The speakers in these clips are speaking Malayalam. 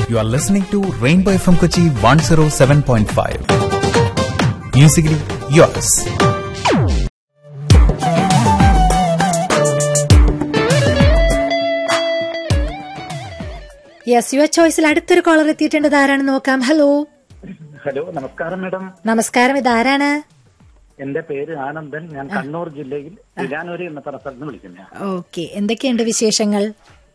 You are listening to Rainbow FM Kochi 107.5. Musically yours. Yes your ചോയ്സിൽ അടുത്തൊരു കോളർ എത്തിയിട്ടുണ്ട് ഇതാരാണ് നോക്കാം ഹലോ ഹലോ നമസ്കാരം മാഡം നമസ്കാരം ഇതാരാണ് എന്റെ പേര് ആനന്ദൻ ഞാൻ കണ്ണൂർ ജില്ലയിൽ ഇരാനൂരി എന്ന പറഞ്ഞ സ്ഥലത്ത് വിളിക്കുന്ന ഓക്കെ എന്തൊക്കെയുണ്ട് വിശേഷങ്ങൾ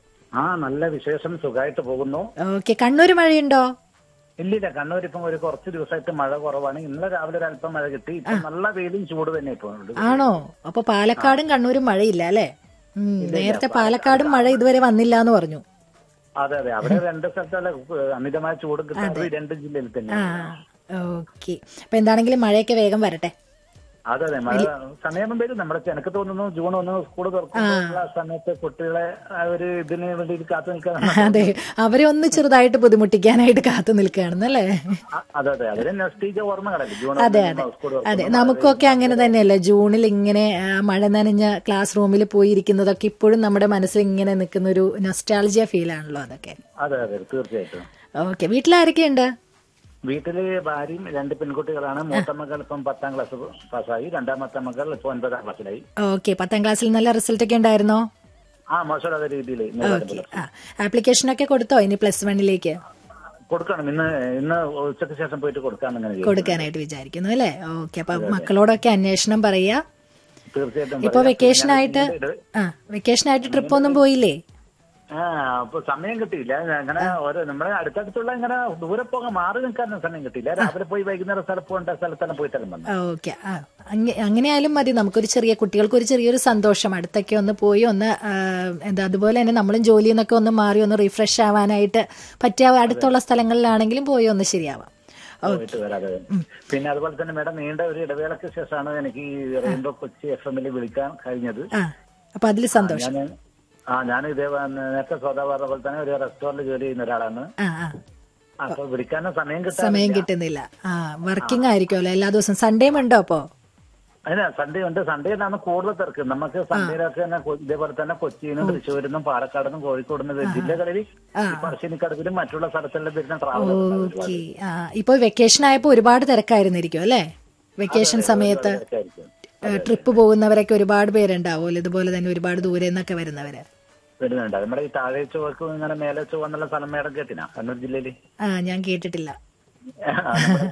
ആ നല്ല വിശേഷം സുഖമായിട്ട് പോകുന്നു ഓക്കെ കണ്ണൂർ മഴയുണ്ടോ ഇല്ലില്ല കണ്ണൂർ ഇപ്പം ഒരു കുറച്ച് ദിവസമായിട്ട് മഴ കുറവാണ് ഇന്നലെ രാവിലെ ഒരു അല്പം മഴ കിട്ടി ഇപ്പൊ നല്ല വെയിലും ചൂട് തന്നെ ഇപ്പൊ ഉണ്ട്. ആണോ അപ്പൊ പാലക്കാടും കണ്ണൂരും മഴയില്ല അല്ലേ ഉം, നേരത്തെ പാലക്കാടും മഴ ഇതുവരെ വന്നില്ല എന്ന് പറഞ്ഞു അതെ അതെ അവിടെ രണ്ട് സ്ഥലത്തല്ല ഏഹ്, അമിതമായ ചൂട് കിട്ടുന്നത് ഈ രണ്ട് ജില്ലയിൽ തന്നെ ആ ഓക്കെ അപ്പൊ എന്താണെങ്കിലും മഴയൊക്കെ വേഗം വരട്ടെ അതെ അതെ മഴ സമയം വരും നമ്മുടെ എനിക്ക് തോന്നുന്നു ജൂൺ ഒന്ന് സ്കൂൾ തുറക്കുമ്പോൾ ആ സമയത്ത് കുട്ടികളെ ആ ഒരു ഇതിന് വേണ്ടി കാത്തു നിൽക്കാൻ അതെ അവരെ ഒന്ന് ചെറുതായിട്ട് ബുദ്ധിമുട്ടിക്കാനായിട്ട് കാത്തു നിൽക്കുകയാണെന്നല്ലേ അ- അതെ അതെ അവര് നെസ്റ്റീജ ഓർമ്മകളല്ലേ ജൂൺ അതെ ഒന്ന് അതെ സ്കൂൾ അതെ നമുക്കൊക്കെ അങ്ങനെ തന്നെയല്ലേ ജൂണിൽ ഇങ്ങനെ ആ, മഴ നനഞ്ഞ ക്ലാസ് റൂമിൽ പോയി ഇരിക്കുന്നതൊക്കെ ഇപ്പോഴും നമ്മുടെ മനസ്സിൽ ഇങ്ങനെ നിൽക്കുന്ന ഒരു നൊസ്റ്റാൾജിയ ഫീൽ ആണല്ലോ അതൊക്കെ അതെ അതെ തീർച്ചയായിട്ടും ഓക്കെ വീട്ടിലാരൊക്കെയുണ്ട് വീട്ടില് ഭാര്യയും രണ്ട് പെൺകുട്ടികളാണ് മൂത്ത മകൾ ഇപ്പം പത്താം ക്ലാസ് പാസ്സായി രണ്ടാമത്തെ മകൾ ഇപ്പൊ ഒൻപതാം ക്ലാസ്സിലായി ഓക്കെ പത്താം ക്ലാസ്സിൽ നല്ല റിസൾട്ട് ഒക്കെ ഉണ്ടായിരുന്നോ ആ മോശമില്ലാത്ത രീതിയിൽ ഓക്കെ ആ ആപ്ലിക്കേഷൻ ഒക്കെ കൊടുത്തോ ഇനി പ്ലസ് വണ്ണിലേക്ക് കൊടുക്കണം ഇന്ന് ഇന്ന് ഉച്ചയ്ക്ക് ശേഷം പോയിട്ട് കൊടുക്കാന്ന് അങ്ങനെ ചെയ്യും. കൊടുക്കാനായിട്ട് വിചാരിക്കുന്നു അല്ലേ ഓക്കെ അപ്പൊ മക്കളോടൊക്കെ അന്വേഷണം പറയാ തീർച്ചയായിട്ടും ഇപ്പൊ പറയാം. വെക്കേഷൻ ആയിട്ട് ഇത് ആ വെക്കേഷൻ ആയിട്ട് ട്രിപ്പ് ഒന്നും പോയില്ലേ ആ അപ്പൊ സമയം കിട്ടിയില്ല അങ്ങനെ ഓരോ നമ്മളെ അടുത്തടുത്തുള്ള ഇങ്ങനെ ദൂരെ പോകാൻ മാറി നിൽക്കാനും സമയം കിട്ടിയില്ല രാവിലെ പോയി വൈകുന്നേരം സ്ഥലത്ത് പോകേണ്ട സ്ഥലത്തെല്ലാം പോയിട്ടെല്ലാം വന്നു ഓക്കെ അങ്ങനെയായാലും മതി നമുക്കൊരു ചെറിയ കുട്ടികൾക്ക് ഒരു ചെറിയൊരു സന്തോഷം അടുത്തൊക്കെ ഒന്ന് പോയി ഒന്ന് ആ, എന്താ അതുപോലെ തന്നെ നമ്മളും ജോലിയിൽ നിന്നൊക്കെ ഒന്ന് മാറി ഒന്ന് റിഫ്രഷ് ആവാനായിട്ട് പറ്റിയ അടുത്തുള്ള സ്ഥലങ്ങളിലാണെങ്കിലും പോയി ഒന്ന് ശരിയാവാം പോയിട്ട് വരാതെ പിന്നെ അതുപോലെ തന്നെ മേഡം നീണ്ട ഒരു ഇടവേളയ്ക്ക് ശേഷമാണ് എനിക്ക് ഈ റെയിൻബോ കൊച്ചി എഫ് എമ്മിൽ വിളിക്കാൻ കഴിഞ്ഞത് ആ അപ്പൊ അതിൽ സന്തോഷം ഞാൻ ആ ഞാൻ ഇതേ നേരത്തെ സ്വത പറഞ്ഞ പോലെ തന്നെ ഒരു റെസ്റ്റോറന്റ് ജോലി ചെയ്യുന്ന ഒരാളാണ് ആ ആ അപ്പൊ വിളിക്കാനും സമയം കിട്ടാൻ സമയം കിട്ടുന്നില്ല ആ വർക്കിംഗ് ആയിരിക്കുമല്ലോ എല്ലാ ദിവസവും സൺഡേയും ഉണ്ടോ അപ്പോ അതിന് സൺഡേ ഉണ്ട് സൺഡേയിലാണ് കൂടുതൽ തിരക്ക് നമുക്ക് സൺഡേയിലൊക്കെ തന്നെ കൊ- ഇതേപോലെ തന്നെ കൊച്ചിയിൽ നിന്നും തൃശ്ശൂരിൽ നിന്നും പാലക്കാട് നിന്നും കോഴിക്കോട് നിന്നും ജില്ലകളിൽ ഈ പറശ്ശിനിക്കടവിലും മറ്റുള്ള സ്ഥലത്തെല്ലാം വരുന്ന ട്രാവൽ ഓക്കെ ആ ഇപ്പൊ വെക്കേഷൻ ആയപ്പോ ഒരുപാട് തിരക്കായിരുന്നിരിക്കും അല്ലേ വെക്കേഷൻ സമയത്ത് ട്രിപ്പ് പോകുന്നവരൊക്കെ ഒരുപാട് പേരുണ്ടാവുമല്ലോ ഇതുപോലെ തന്നെ ഒരുപാട് ദൂരെ നിന്നൊക്കെ വരുന്നവര് വരുന്നുണ്ട് നമ്മുടെ ഈ താഴെ ചുവക്കും ഇങ്ങനെ മേലെ ചുവന്നുള്ള സ്ഥലം മേടം കേട്ടിനാ കണ്ണൂർ ജില്ലയിൽ ആ ഞാൻ കേട്ടിട്ടില്ല നമ്മുടെ